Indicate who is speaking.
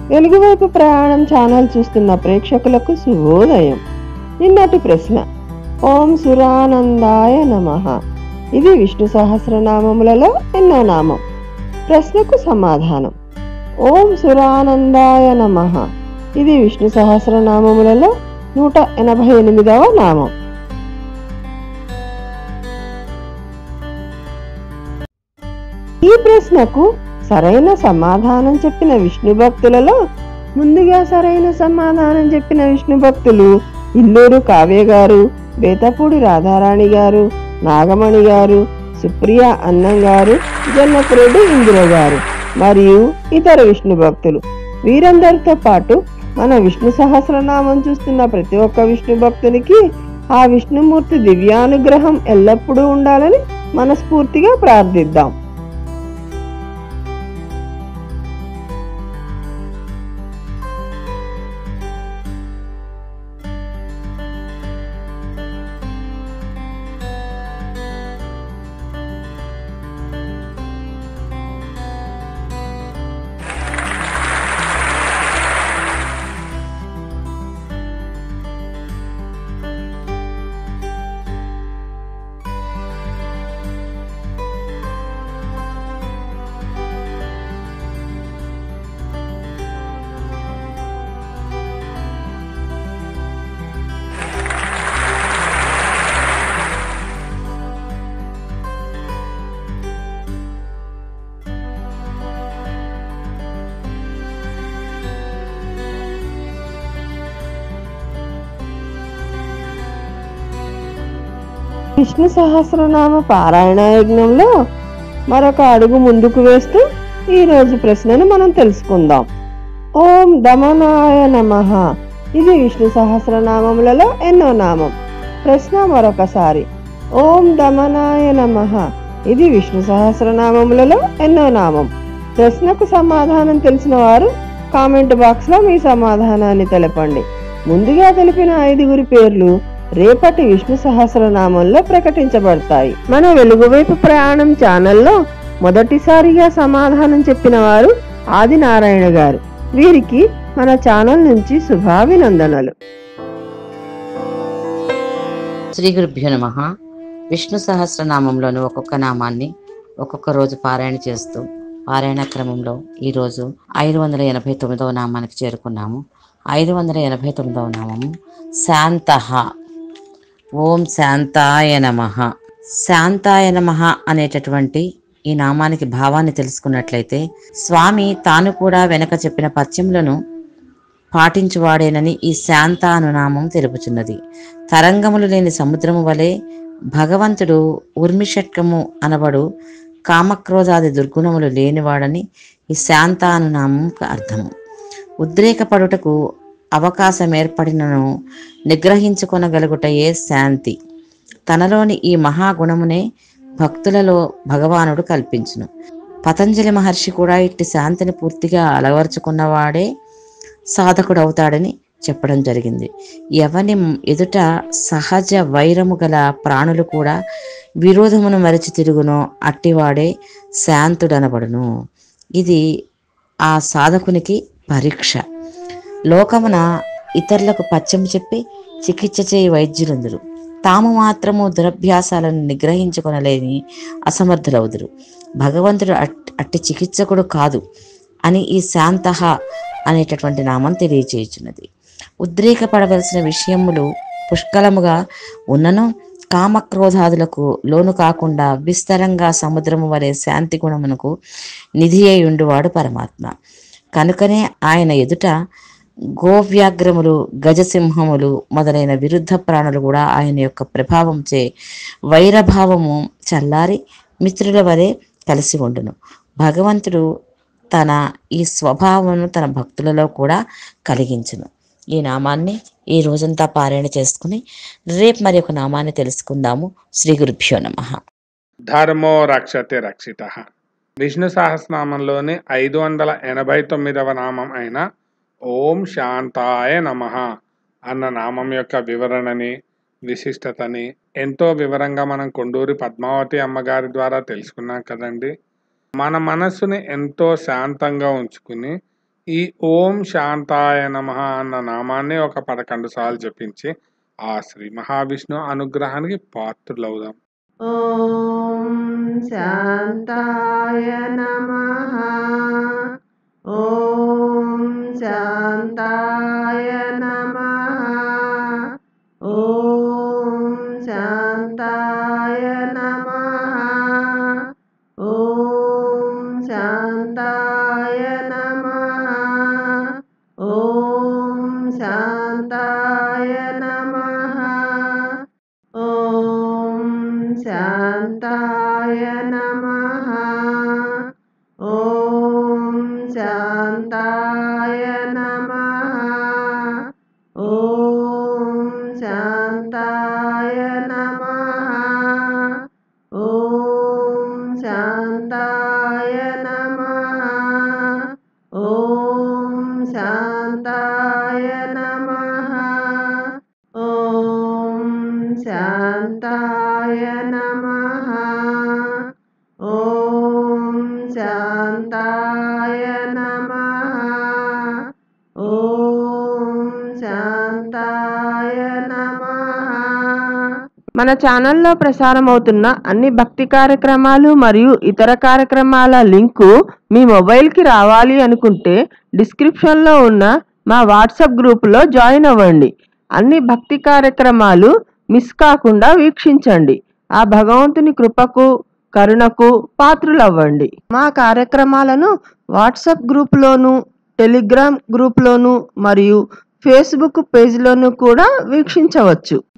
Speaker 1: వెలుగువైపు ప్రయాణం ఛానల్ చూస్తున్న ప్రేక్షకులకు శుభోదయం నిన్నటి ప్రశ్న ఓం సురానందాయ నమః ఇది విష్ణు సహస్రనామములలో ఎన్నో నామం ప్రశ్నకు సమాధానం ఓం సురానందాయ నమః ఇది విష్ణు సహస్రనామములలో నూట ఎనభై ఎనిమిదవ నామం ఈ ప్రశ్నకు సరైన సమాధానం చెప్పిన విష్ణు భక్తులలో ముందుగా సరైన సమాధానం చెప్పిన విష్ణు భక్తులు ఇల్లూరు కావ్య గారు బేతపూడి రాధారాణి గారు నాగమణి గారు సుప్రియ అన్నం గారు జన్నపురెడ్డి ఇందిర గారు మరియు ఇతర విష్ణు భక్తులు వీరందరితో పాటు మన విష్ణు సహస్రనామం చూస్తున్న ప్రతి ఒక్క విష్ణు భక్తునికి ఆ విష్ణుమూర్తి దివ్యానుగ్రహం ఎల్లప్పుడూ ఉండాలని మనస్ఫూర్తిగా ప్రార్థిద్దాం విష్ణు సహస్రనామ పారాయణ యజ్ఞంలో మరొక అడుగు ముందుకు వేస్తూ ఈ రోజు ప్రశ్నను మనం తెలుసుకుందాం ఓం దమనాయ నమః ఇది విష్ణు సహస్రనామములలో ఎన్నో నామం ప్రశ్న మరొకసారి ఓం దమనాయ నమః ఇది విష్ణు సహస్రనామములలో ఎన్నో నామం ప్రశ్నకు సమాధానం తెలిసిన వారు కామెంట్ బాక్స్ లో మీ సమాధానాన్ని తెలపండి ముందుగా తెలిపిన ఐదుగురి పేర్లు రేపటి విష్ణు సహస్రనామంలో ప్రకటించబడతాయి మన వెలుగువైపు ప్రయాణం ఛానల్లో మొదటిసారిగా సమాధానం చెప్పిన వారు ఆదినారాయణ గారు వీరికి మన ఛానల్ నుంచి శుభాభినందనలు
Speaker 2: శ్రీ గురుభ్యో నమ విష్ణు సహస్రనామంలోని ఒక్కొక్క నామాన్ని ఒక్కొక్క రోజు పారాయణ చేస్తూ పారాయణ క్రమంలో ఈరోజు ఐదు వందల ఎనభై తొమ్మిదవ నామానికి చేరుకున్నాము ఐదు వందల ఎనభై తొమ్మిదవ నామము శాంత ఓం శాంతాయ నమ శాంతాయ నమ అనేటటువంటి ఈ నామానికి భావాన్ని తెలుసుకున్నట్లయితే స్వామి తాను కూడా వెనక చెప్పిన పద్యములను పాటించువాడేనని ఈ శాంత అను నామం తెలుపుచున్నది తరంగములు లేని సముద్రము వలె భగవంతుడు ఉర్మిషట్కము అనబడు కామక్రోధాది దుర్గుణములు లేనివాడని ఈ శాంత అను నామంకు అర్థము ఉద్రేకపడుటకు అవకాశం ఏర్పడినను నిగ్రహించుకొనగలుగుటయే శాంతి తనలోని ఈ మహాగుణమునే భక్తులలో భగవానుడు కల్పించును పతంజలి మహర్షి కూడా ఇట్టి శాంతిని పూర్తిగా అలవర్చుకున్నవాడే సాధకుడవుతాడని చెప్పడం జరిగింది ఎవని ఎదుట సహజ వైరము గల ప్రాణులు కూడా విరోధమును మరిచి తిరుగునో అట్టివాడే శాంతుడనబడును ఇది ఆ సాధకునికి పరీక్ష లోకమున ఇతరులకు పచ్చము చెప్పి చికిత్స చేయి వైద్యులందరూ తాము మాత్రము దురభ్యాసాలను నిగ్రహించుకొనలేని అసమర్థులవుదురు భగవంతుడు అట్- అట్టి చికిత్సకుడు కాదు అని ఈ శాంతః అనేటటువంటి నామం తెలియచేయుచున్నది ఉద్రేకపడవలసిన విషయములు పుష్కలముగా ఉన్నను కామక్రోధాదులకు లోను కాకుండా విస్తరంగా సముద్రము వలె శాంతి గుణమునకు నిధి అయి ఉండువాడు పరమాత్మ కనుకనే ఆయన ఎదుట గోవ్యాగ్రములు గజసింహములు మొదలైన విరుద్ధ ప్రాణులు కూడా ఆయన యొక్క ప్రభావంచే వైరభావము చల్లారి మిత్రుల వలె కలిసి ఉండును భగవంతుడు తన ఈ స్వభావమును తన భక్తులలో కూడా కలిగించును ఈ నామాన్ని ఈ రోజంతా పారాయణ చేసుకుని రేపు మరి ఒక నామాన్ని తెలుసుకుందాము శ్రీ గురుభ్యో నమః
Speaker 3: ధర్మో రక్షతే రక్షిత విష్ణు సహస్రనామంలోని ఐదు వందల ఎనభై తొమ్మిదవ నామం అయిన ఓం శాంతాయ నమ అన్న నామం యొక్క వివరణని విశిష్టతని ఎంతో వివరంగా మనం కొండూరి పద్మావతి అమ్మగారి ద్వారా తెలుసుకున్నాం కదండి మన మనస్సుని ఎంతో శాంతంగా ఉంచుకుని ఈ ఓం శాంతాయ నమ అన్న నామాన్ని ఒక పదకొండు సార్లు జపించి ఆ శ్రీ మహావిష్ణు అనుగ్రహానికి పాత్రులవుదాం
Speaker 1: ఓం శాంతాయ నమః ఓం శాంతాయ నమః ఓం శాంతాయ నమః ఓం శాంతాయ నమః ఓం శాంతాయ నమః ఓం శాంతాయ నమః ఓం శాంతాయ నమః ఓం శాంతాయ నమః ఓం శాంతాయ నమః ఓం శాంతాయ నమః ఓం శాంతాయ నమః ఓం శాంతాయ నమః ఓం శాంతాయ నమః మన ఛానల్లో ప్రసారమవుతున్న అన్ని భక్తి కార్యక్రమాలు మరియు ఇతర కార్యక్రమాల లింకు మీ మొబైల్కి రావాలి అనుకుంటే డిస్క్రిప్షన్లో ఉన్న మా వాట్సాప్ గ్రూపులో జాయిన్ అవ్వండి అన్ని భక్తి కార్యక్రమాలు మిస్ కాకుండా వీక్షించండి ఆ భగవంతుని కృపకు కరుణకు పాత్రులవ్వండి మా కార్యక్రమాలను వాట్సాప్ గ్రూప్లోను టెలిగ్రామ్ గ్రూప్లోను మరియు ఫేస్బుక్ పేజ్లోను కూడా వీక్షించవచ్చు